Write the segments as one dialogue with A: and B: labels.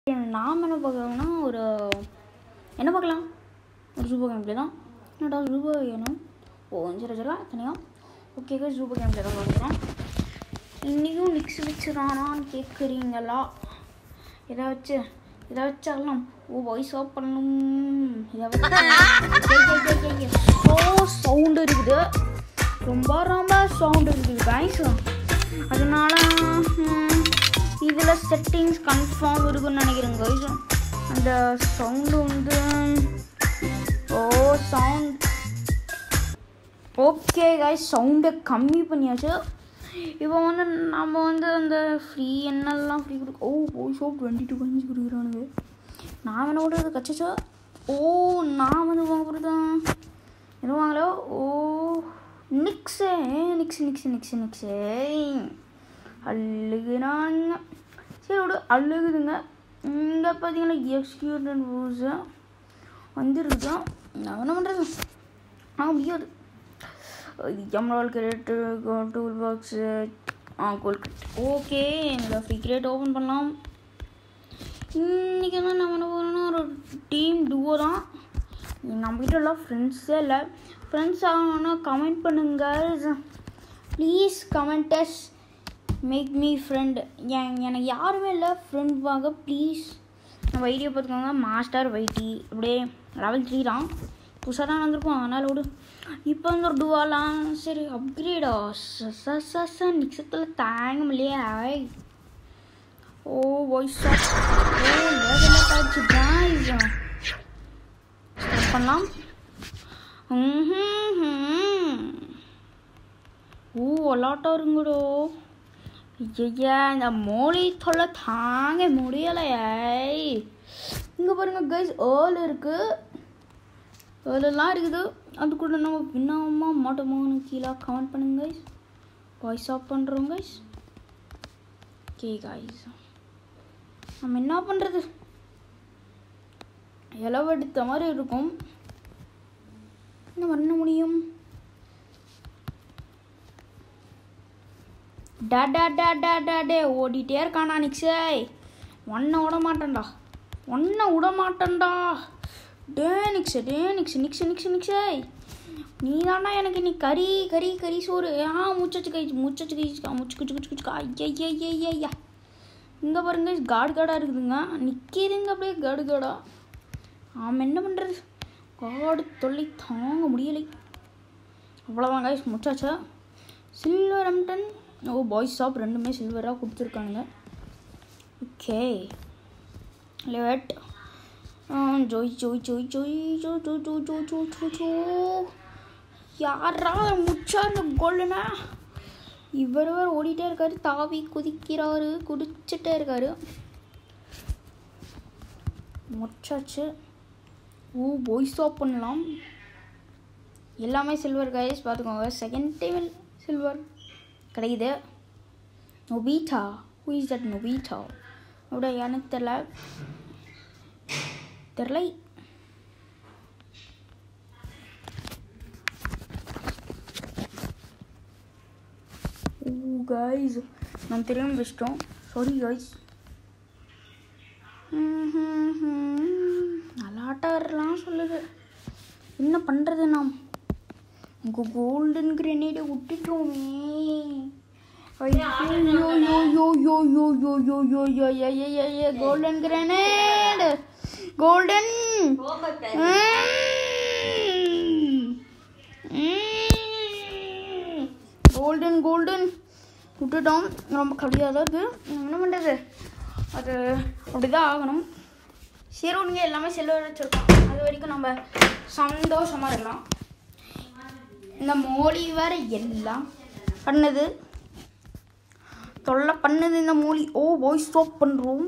A: நாம் என்ன பார்க்கணும்னா ஒரு என்ன பார்க்கலாம் ஒரு சூப்பர் கேம் பிளே தான் என்னடா சூப்பர் வேணும் ஓ சரி சரி தனியாக ஓகே சூப்பர் கேம் பிளே தான் பார்க்குறோம் இன்றைக்கும் மிக்ஸ் மிக்ஸ் தானான்னு கேட்குறீங்களா இதை வச்சு இதை வச்சாலாம் ஓ வாய்ஸ் ஆஃப் பண்ணணும் இதை வச்சு ஓ சவுண்டு இருக்குது ரொம்ப ரொம்ப சவுண்டு இருக்குது கைஸ் அதனால இதில் செட்டிங்ஸ் கன்ஃபார்ம் இருக்குன்னு நினைக்கிறேன் கைஸ் அந்த சவுண்டு வந்து ஓ சவுண்ட் ஓகே கைஸ் சவுண்டை கம்மி பண்ணியாச்சு இப்போ வந்து நம்ம வந்து அந்த ஃப்ரீ என்னெல்லாம் ஃப்ரீ கொடுக்க ஓ போய் ஷோப் டுவெண்ட்டி டூ கஞ்சி கொடுக்குறானுங்க நான் என்ன பண்ணுறது கச்சச்சோ ஓ நான் வந்து வாங்க போகிறது எதுவும் வாங்கல ஓ நிக்ஸே நிக்ஸ் நிக்ஸ் நிக்ஸ் நிக்ஸே அழுகுனாங்க சரி விடு அழுகுதுங்க இங்கே பார்த்தீங்கன்னா எக்ஸ்கியூட் அண்ட் ரூல்ஸு வந்துருக்குது நான் என்ன பண்ணுறது ஆ முடியாது எம்ரால் கிரேட்டு டூல் பாக்ஸு ஆ கோல் ஓகே என்னோட ஃப்ரீ கிரேட் ஓப்பன் பண்ணலாம் இன்றைக்கி வந்து நம்ம என்ன பண்ணணும் ஒரு டீம் டுவோ தான் நம்மகிட்ட எல்லாம் ஃப்ரெண்ட்ஸே இல்லை ஃப்ரெண்ட்ஸ் ஆகணும்னா கமெண்ட் பண்ணுங்க please comments make me friend என் எனக்கு யாருமே இல்லை ஃப்ரெண்ட் வாங்க ப்ளீஸ் நம்ம ஐடியா பார்த்துக்கோங்க மாஸ்டர் வைட்டி அப்படியே லெவல் த்ரீ தான் புதுசாக தான் வந்திருப்போம் அதனால் விடு இப்போ வந்து ஒரு டுவாலாம் சரி அப்கிரேடா ச ச ச நிக்ஷத்தில் தாங்க முடியலையே ஓ வாய்ஸ் ஓ லெவலில் காய்ச்சி காய்ஸ் ஸ்டார்ட் பண்ணலாம் ம்ஹும். ஓ விளாட்டம் இருங்கடோ ஐயா இந்த மோழி தொல்லை தாங்க முடியலையே இங்கே பாருங்க கைஸ் ஏர்ல் இருக்குது ஏர்லெல்லாம் இருக்குது அது கூட நம்ம வின்னாமா மாட்டோமோன்னு கீழே கமெண்ட் பண்ணுங்க கைஸ் வாய்ஸ் ஆஃப் பண்ணுறோம் கைஸ் ஓகே கைஸ் நம்ம என்ன பண்ணுறது இலவெடுத்த மாதிரி இருக்கும் என்ன பண்ண முடியும் டா டா டா டா டா டே ஓடிட்டே இருக்கானா நிக்ஸே ஒன்றை விட மாட்டேன்டா ஒன்றை விட மாட்டேன்டா டே நிக்ஸ் டே நிக்ஸ் நிக்ஸ் நிக்ஸ் நிக்ஸே நீ தாண்டா எனக்கு நீ கறி கறி கறி சோறு ஆ மூச்சச்சு கை மூச்சச்சு கை மூச்சு குச்சு குச்சு குச்சுக்கா ஐயா ஐயா ஐயா ஐயா இங்கே பாருங்க காடு காடாக இருக்குதுங்க நிற்கிதுங்க அப்படியே காடு காடா ஆமாம் என்ன பண்ணுறது காடு தொல்லை தாங்க முடியலை அவ்வளோதான் கைஸ் முடிச்சாச்சா சில்வர் எம்டன் ஓ பாய்ஸ் ஷாப் ரெண்டுமே சில்வராக கொடுத்துருக்கானுங்க ஓகே லெவட் ஜோய் ஜோய் ஜோய் ஜோய் ஜோ ஜோ ஜோ ஜோ ஜோ ஜோ ஜோ யாரா முச்சா இந்த கோல்டுனா இவர் வேறு ஓடிட்டே இருக்காரு தாவி குதிக்கிறாரு குடிச்சிட்டே இருக்காரு முடிச்சாச்சு ஓ பாய்ஸ் ஷாப் பண்ணலாம் எல்லாமே சில்வர் கைஸ் பார்த்துக்கோங்க செகண்ட் டைம் சில்வர் கிடைக்குது Nobita who is that Nobita அப்படி எனக்கு தெரில தெரில ஓ கைஸ் நான் தெரியாமல் வச்சிட்டோம் சாரி கைஸ் நல்லாட்டாரெலாம் சொல்லுது என்ன பண்ணுறது நாம் உங்கள் கோல்டன் கிரனேடை விட்டுட்டோமே ஐயோ யோ யோ யோ யோ யோ யோ யோ யோ யோ யோ golden grenade golden golden golden விட்டுட்டோம் ரொம்ப கடியாக தான் இருக்குது என்ன பண்ணுறது அது அப்படிதான் ஆகணும் சரி விடுங்க எல்லாமே செல்வர் வச்சுருக்கோம் அது வரைக்கும் நம்ம சந்தோஷமாக இருக்கலாம் இந்த மோலி வேற எல்லாம் பண்ணுது தொல்லை பண்ணுது இந்த மோலி ஓ வாய்ஸ் ஸ்டாப் பண்ணுறோம்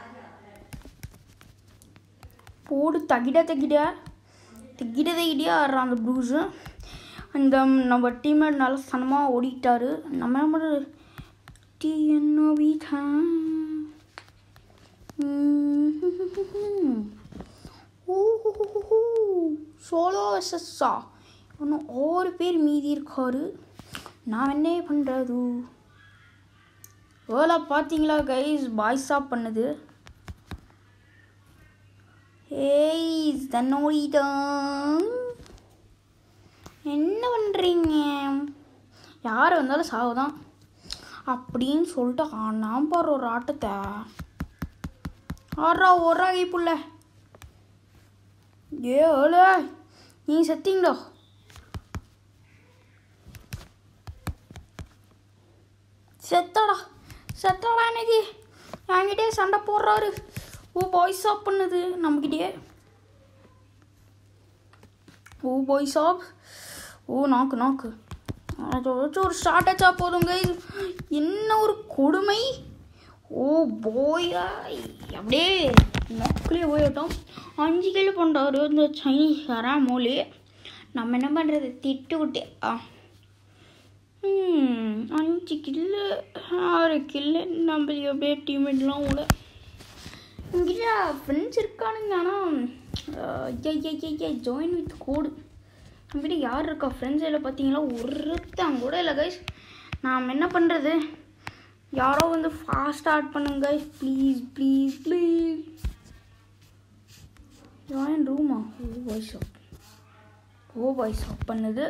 A: போடு தகிட தகிட தகிட தகிடியா ஆடுறான் அந்த ப்ளூஸு அந்த நம்ம டீம்மேட் நல்லா சனமாக ஓடிட்டாரு நம்ம என்ன பண்ணுறது டி என்ன வீட்டா சோலோ எஸ்எஸ்ஸா இன்னும் ஒரு பேர் மீதி இருக்காரு நான் என்ன பண்ணுறது வேலை பார்த்தீங்களா கைஸ் பாய்ஸாக பண்ணுது கைஸ் தன்னோடிதான் என்ன பண்ணுறீங்க யார் வந்தாலும் சாவுதான் அப்படின்னு சொல்லிட்டு ஆனாம் பாரு ஒரு ஆட்டத்தை ஆறா ஒரு புள்ள ஏ ஏழு நீ செத்தீங்களோ செத்தடா செத்தடா இன்னைக்கு என்கிட்டயே சண்டை போடுறாரு ஓ பாய் ஷாப் பண்ணுது நம்மக்கிட்டே ஓ பாய் ஷாப் ஓ நாக்கு நாக்கு ஏதாச்சும் ஒரு ஷார்ட் ஆச்சா போதுங்க என்ன ஒரு கொடுமை ஓ போயா அப்படியே நோக்கிலே போயிட்டோம் அஞ்சு கிலோ பண்ணுறாரு இந்த சைனீஸ்காரன் மொழி நம்ம என்ன பண்ணுறது திட்டு விட்டு ஆ ம், அஞ்சு கில்லு ஆறு கில்லு நம்ம அப்படியே டீம்மேட்லாம் விட இங்கிட்ட ஃப்ரெண்ட்ஸ் இருக்கானுங்க ஆனால் ஐயா ஜாயின் வித் கோடு நம்மகிட்ட யார் இருக்கா ஃப்ரெண்ட்ஸ் எல்லாம் பார்த்தீங்களா ஒருத்தன் கூட இல்லை கைஸ் நாம் என்ன பண்ணுறது யாரோ வந்து ஃபாஸ்ட் ஸ்டார்ட் பண்ணுங்க guys please please please join ரூமா oh boy shop oh boy shop பண்ணுது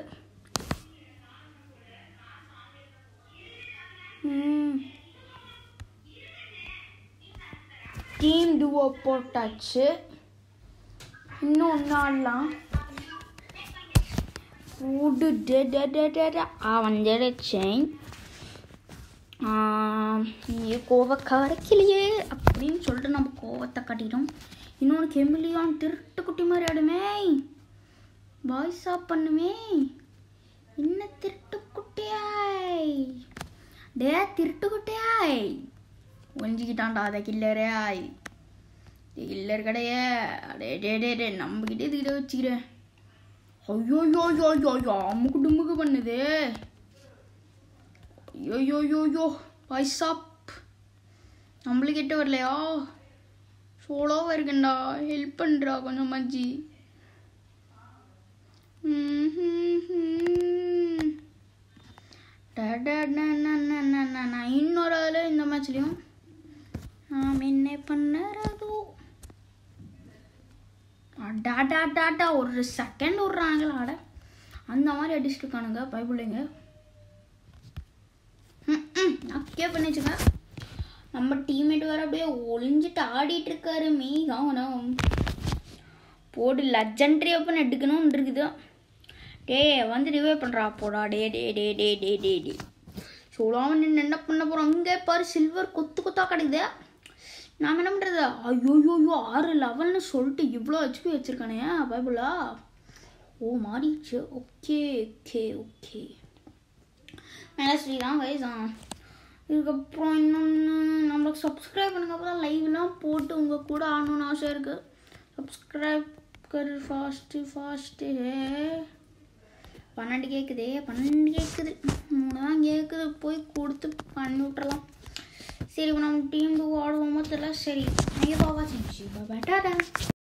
A: டீம் டுவோ போட்டாச்சு இன்னும் ஒன்று ஆடலாம் ஃபுட்டு டே டே டே டே டே ஆ வந்துடுச்சேன் நீ கோவ கரைக்கலையே அப்படின்னு சொல்லிட்டு நம்ம கோவத்தை காட்டிட்டோம் இன்னொன்று கெமிலியான் திருட்டு குட்டி மாதிரி ஆடுமே பாய்ஸ் ஆப் பண்ணுமே என்ன திருட்டு குட்டியாய் டே திருட்டு குட்டியாய் ஒழிஞ்சிக்கிட்டான்டா அதை கில்லரே ஆய் கில்லர் கடையே அடே டே டே டே நம்மக்கிட்டே இதுக்கிட்ட வச்சுக்கிறேன் ஐயோ யோ யோ யோ யோ அம்முக்கு டும்முக்கு பண்ணுது ஐயோ யோ யோ யோ வாய்ஸாப் நம்மளுக்கிட்ட வரலையா சோலோவாக இருக்கேன்டா ஹெல்ப் பண்ணுறா கொஞ்சம் மஞ்சி இன்னொரு ஆள் இந்த மேட்ச்லேயும் நாம் என்ன பண்ணுறதோ டா டா டா டா ஒரு செகண்ட் விட்றாங்களா ஆட அந்த மாதிரி அடிச்சுட்டு இருக்கானுங்க பைபிள்ளைங்க அக்கே பண்ணிச்சுங்க நம்ம டீம்மேட் வேற அப்படியே ஒளிஞ்சிட்டு ஆடிட்டு இருக்காரு மீ கவனம் போடு லெஜண்டரி ஓப்பன் எடுக்கணும்னு இருக்குது டே வந்து ரிவே பண்ணுறா போடா டே டே டே டே டே டே டே சொல்லாமல் நின்று என்ன பண்ண போகிறோம் அங்கே பாரு சில்வர் கொத்து கொத்தா கிடைக்குது நாம் என்ன பண்ணுறது ஐயோயோயோ ஆறு லெவல்னு சொல்லிட்டு இவ்வளோ ஹெச்பி வச்சுருக்கானே பைபிளா ஓ மாறிடுச்சு ஓகே ஓகே ஓகே மேலே ஸ்ரீராம் கைஸ் இதுக்கப்புறம் இன்னொன்று நம்மளுக்கு சப்ஸ்கிரைப் பண்ணுங்க அப்போ தான் லைவ்லாம் போட்டு உங்கள் கூட ஆடணும்னு ஆசை இருக்குது சப்ஸ்கிரைப் கர் ஃபாஸ்ட்டு ஃபாஸ்ட்டு பன்னெண்டு கேட்குதே பன்னெண்டு கேட்குது மூணு தான் கேட்குது போய் கொடுத்து பண்ணி விட்றலாம் சரி இப்போ நம்ம டீம் ஆடுவோமோ தெரியல சரி ஐயோ பாபா செஞ்சு பாபா டாடா